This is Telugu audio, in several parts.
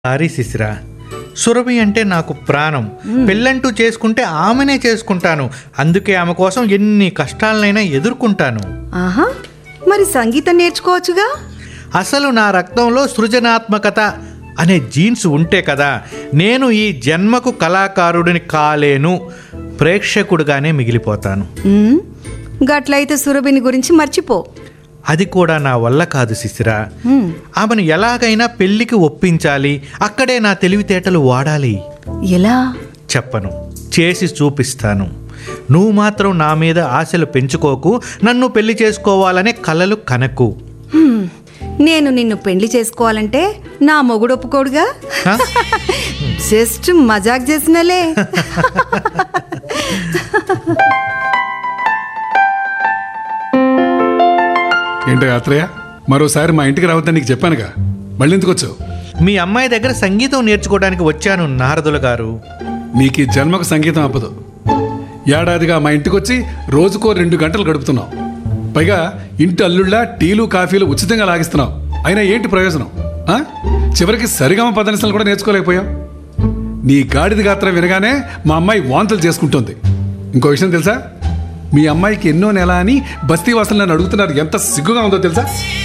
సారీ శిశిర సురభి అంటే నాకు ప్రాణం పెళ్ళంటూ చేసుకుంటే ఆమెనే చేసుకుంటాను అందుకే ఆమె కోసం ఎన్ని కష్టాలనైనా ఎదుర్కొంటాను ఆహా మరి సంగీతం నేర్చుకోవచ్చుగా అసలు నా రక్తంలో సృజనాత్మకత అనే జీన్స్ ఉంటే కదా నేను ఈ జన్మకు కళాకారుడిని కాలేను ప్రేక్షకుడుగానే మిగిలిపోతాను ఉమ్, గట్లయితే సురభిని గురించి మర్చిపో అది కూడా నా వల్ల కాదు శిశిర ఉమ్, ఆమెను ఎలాగైనా పెళ్లికి ఒప్పించాలి అక్కడే నా తెలివితేటలు వాడాలి ఎలా చెప్పను చేసి చూపిస్తాను నువ్వు మాత్రం నా మీద ఆశలు పెంచుకోకు నన్ను పెళ్లి చేసుకోవాలనే కలలు కనకు హ్మ్, నేను నిన్ను పెళ్లి చేసుకోవాలంటే నా మొగుడు ఒప్పుకోడుగా హ? జస్ట్ మజాక్ చేసినలే ఏంటో యాత్రయ్య మరోసారి మా ఇంటికి రావద్దని నీకు చెప్పానుగా మళ్ళీ ఎందుకు వచ్చావు మీ అమ్మాయి దగ్గర సంగీతం నేర్చుకోవడానికి వచ్చాను నారదుల గారు నీకు ఈ జన్మకు సంగీతం అప్పదు ఏడాదిగా మా ఇంటికి వచ్చి రోజుకో రెండు గంటలు గడుపుతున్నావు పైగా ఇంటి అల్లుళ్ళ టీలు కాఫీలు ఉచితంగా లాగిస్తున్నావు అయినా ఏంటి ప్రయోజనం ఆ? చివరికి సరిగమ పదనిసలు కూడా నేర్చుకోలేకపోయావు నీ గాడిద గాత్రం వినగానే మా అమ్మాయి వాంతులు చేసుకుంటుంది ఇంకో విషయం తెలుసా మీ అమ్మాయికి ఎన్నో నెల అని బస్తీ వాసులు నన్ను అడుగుతున్నారు ఎంత సిగ్గుగా ఉందో తెలుసా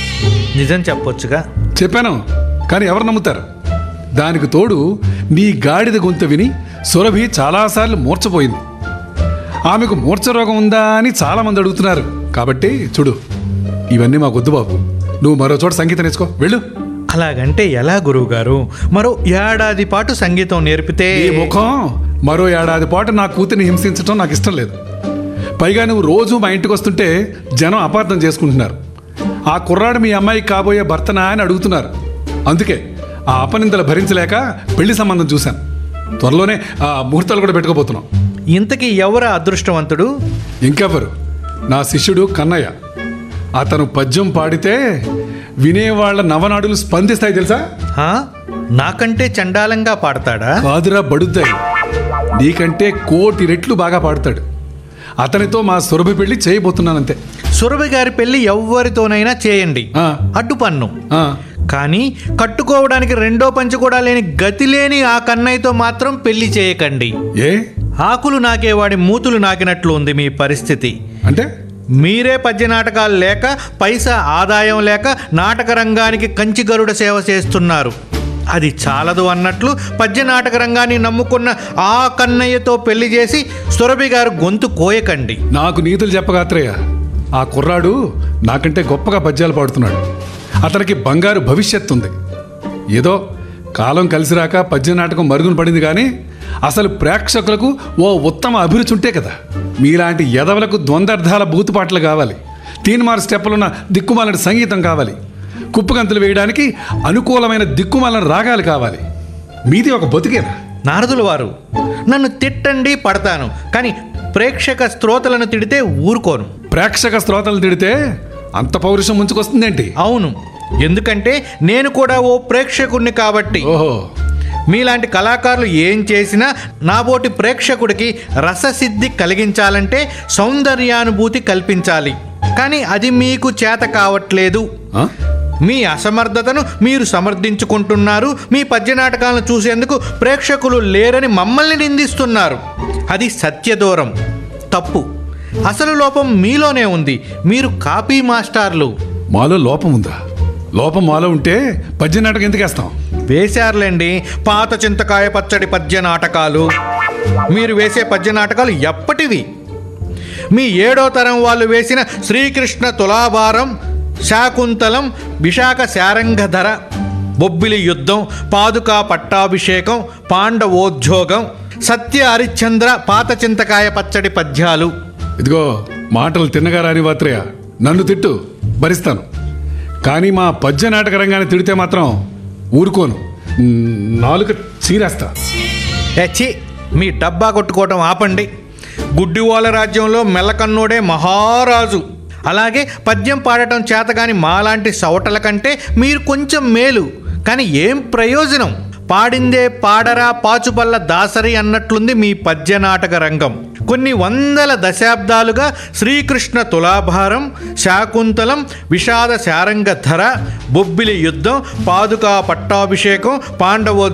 నిజం చెప్పొచ్చుగా చెప్పాను కానీ ఎవరు నమ్ముతారు దానికి తోడు నీ గాడిద గొంతు విని సురభి చాలాసార్లు మూర్చపోయింది ఆమెకు మూర్ఛ రోగం ఉందా అని చాలా మంది అడుగుతున్నారు కాబట్టి చూడు ఇవన్నీ మాకు వద్దు బాబు నువ్వు మరో చోట సంగీతం నేర్చుకో వెళ్ళు అలాగంటే ఎలా గురువు గారు మరో ఏడాది పాటు సంగీతం నేర్పితే ఈ ముఖం మరో ఏడాది పాటు నా కూతురిని హింసించడం నాకు ఇష్టం లేదు పైగా నువ్వు రోజు మా ఇంటికి వస్తుంటే జనం అపార్థం చేసుకుంటున్నారు ఆ కుర్రాడు మీ అమ్మాయికి కాబోయే భర్తనా అని అడుగుతున్నారు అందుకే ఆ అపనిందలు భరించలేక పెళ్లి సంబంధం చూశాను త్వరలోనే ఆ ముహూర్తాలు కూడా పెట్టుకోబోతున్నాం ఇంతకీ ఎవరు అదృష్టవంతుడు ఇంకెవరు నా శిష్యుడు కన్నయ్య అతను పద్యం పాడితే వినేవాళ్ల నవనాడులు స్పందిస్తాయి తెలుసా హా? నాకంటే చండాలంగా పాడతాడా కాదురా బడుద్దాయి నీకంటే కోటి రెట్లు బాగా పాడతాడు అతనితో మా సురభి పెళ్లి చేయబోతున్నానంతే సురభి గారి పెళ్లి ఎవ్వరితోనైనా చేయండి ఆ. అడ్డుపన్ను ఆ, కానీ కట్టుకోవడానికి రెండో పంచు కూడా లేని గతి లేని ఆ కన్నయ్యతో మాత్రం పెళ్లి చేయకండి ఏ ఆకులు నాకేవాడి మూతులు నాకినట్లు ఉంది మీ పరిస్థితి అంటే మీరే పద్య నాటకాలు లేక పైసా ఆదాయం లేక నాటక రంగానికి కంచి గరుడ సేవ చేస్తున్నారు అది చాలదు అన్నట్లు పద్య నాటక రంగాన్ని నమ్ముకున్న ఆ కన్నయ్యతో పెళ్లి చేసి సురభి గారు గొంతు కోయకండి నాకు నీతులు చెప్పగాత్రయ్య ఆ కుర్రాడు నాకంటే గొప్పగా పద్యాలు పాడుతున్నాడు అతనికి బంగారు భవిష్యత్తు ఉంది ఏదో కాలం కలిసి రాక పద్య నాటకం మరుగున పడింది కానీ అసలు ప్రేక్షకులకు ఓ ఉత్తమ అభిరుచి ఉంటే కదా మీలాంటి ఎదవలకు ద్వంద్వర్థాల బూతుపాటలు కావాలి తీన్మార్ స్టెప్పులున్న దిక్కుమాలని సంగీతం కావాలి కుప్పగంతులు వేయడానికి అనుకూలమైన దిక్కుమాలని రాగాలు కావాలి మీది ఒక బతుకేనా నారదుల వారు నన్ను తిట్టండి పడతాను కానీ ప్రేక్షక శ్రోతలను తిడితే ఊరుకోను ప్రేక్షక శ్రోతలు తిడితే అంత పౌరుషం ముంచుకొస్తుందేంటి అవును ఎందుకంటే నేను కూడా ఓ ప్రేక్షకుణ్ణి కాబట్టి ఓహో మీలాంటి కళాకారులు ఏం చేసినా నాబోటి ప్రేక్షకుడికి రససిద్ధి కలిగించాలంటే సౌందర్యానుభూతి కల్పించాలి కానీ అది మీకు చేత కావట్లేదు ఆ? మీ అసమర్థతను మీరు సమర్థించుకుంటున్నారు మీ పద్య నాటకాలను చూసేందుకు ప్రేక్షకులు లేరని మమ్మల్ని నిందిస్తున్నారు అది సత్యదూరం తప్పు అసలు లోపం మీలోనే ఉంది మీరు కాపీ మాస్టార్లు మాలో లోపం ఉందా లోపం మాలో ఉంటే పద్య నాటకం ఎందుకు వేస్తాం వేశారులేండి పాత చింతకాయ పచ్చడి పద్య నాటకాలు మీరు వేసే పద్య నాటకాలు ఎప్పటివి మీ ఏడో తరం వాళ్ళు వేసిన శ్రీకృష్ణ తులాభారం శాకుంతలం విశాఖ శారంగధర బొబ్బిలి యుద్ధం పాదుకా పట్టాభిషేకం పాండవోద్యోగం సత్య హరిశ్చంద్ర పాత చింతకాయ పచ్చడి పద్యాలు ఇదిగో మాటలు తిన్నగా రాని వాత్రయ్య నన్ను తిట్టు భరిస్తాను కానీ మా పద్య నాటక రంగాన్ని తిడితే మాత్రం ఊరుకోను మ్, నాలుక చీరేస్తా ఎచ్చి మీ డబ్బా కొట్టుకోవటం ఆపండి గుడ్డివాళ్ళ రాజ్యంలో మెల్లకన్నోడే మహారాజు అలాగే పద్యం పాడటం చేతగాని మాలాంటి సవటల కంటే మీరు కొంచెం మేలు కానీ ఏం ప్రయోజనం పాడిందే పాడరా పాచుపల్ల దాసరి అన్నట్లుంది మీ పద్య నాటక రంగం కొన్ని వందల దశాబ్దాలుగా శ్రీకృష్ణ తులాభారం శాకుంతలం విషాద శారంగ ధర బొబ్బిలి యుద్ధం పాదుకా పట్టాభిషేకం పాండవో